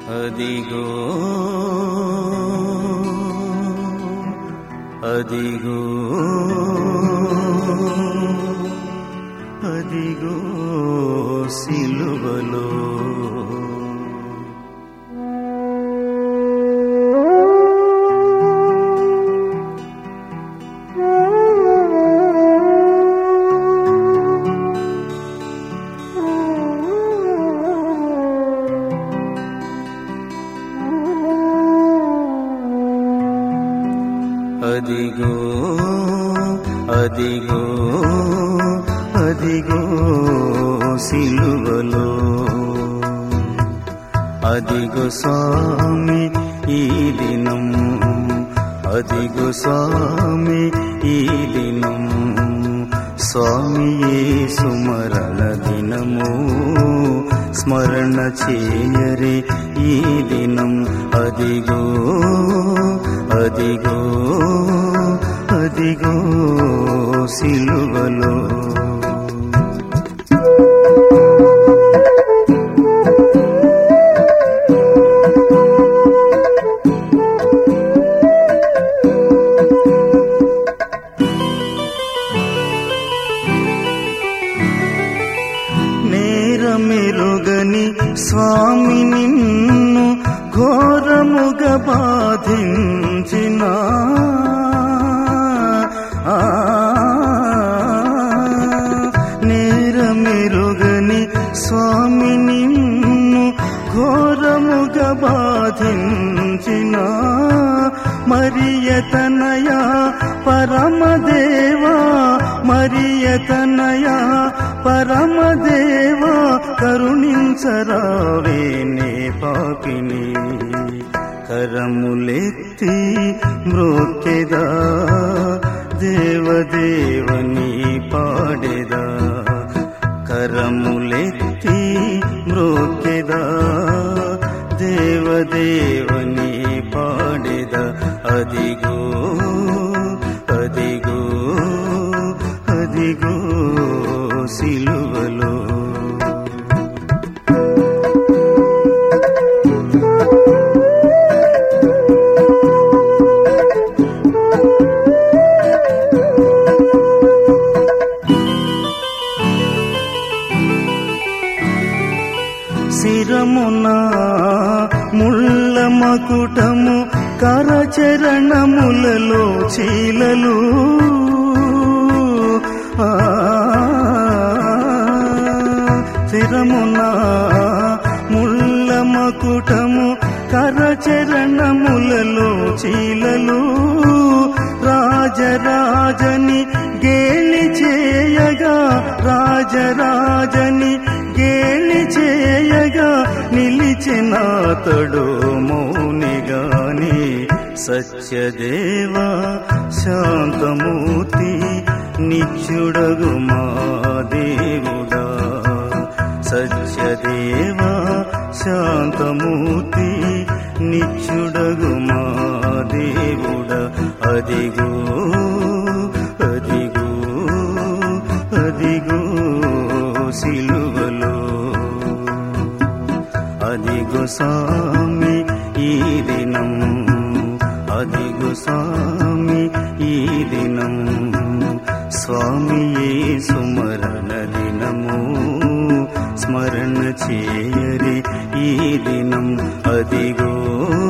అదిగో అదిగో అదిగో సిలువలో అదిగో అదిగో అదిగో సిలువలో అదిగో స్వామి ఈ దినం అదిగో స్వామి ఈ దినం స్వామి సుమరణ దినము స్మరణ చేయరే ఈ దినం అదిగో అదిగో అదిగో సిలువలో నేరమెరుగని స్వామి నిన్ను ఘోరముగా బాధించిన ఆ, నేరమెరుగని స్వామి నిన్ను ఘోరముగా బాధించిన మరియతనయ పరమదేవా మరియతనయ పరమదేవా కరుణించరావే నే పాపిని కరములెత్తి మ్రోకెదా దేవదేవని పాడెదా కరములెత్తి మ్రోకెదా దేవదేవని పాడెద అదిగో అదిగో అదిగో సిలువలో శిరమున ముళ్ళ మకుటము కరచరణములలో చీలలు ఆ, శిరమున ముళ్ళ మకుటము కరచరణములలో చీలలు రాజరాజని గేలి చేయగా రాజరాజని గేలి చేయగా నిలిచినాతడు మౌనిగాని సత్యదేవ శాంతమూర్తి నిత్యుడగు మా దేవుడా సత్యదేవ శాంతమూర్తి నిత్యుడగు మా దేవుడ అదిగో అదిగో అదిగో సిలువలో అదిగో స్వామి ఈ దినం అదిగో స్వామి ఈ దినం స్వామి సుమరణ దినము స్మరణ చేయరి ఈ దినం అదిగో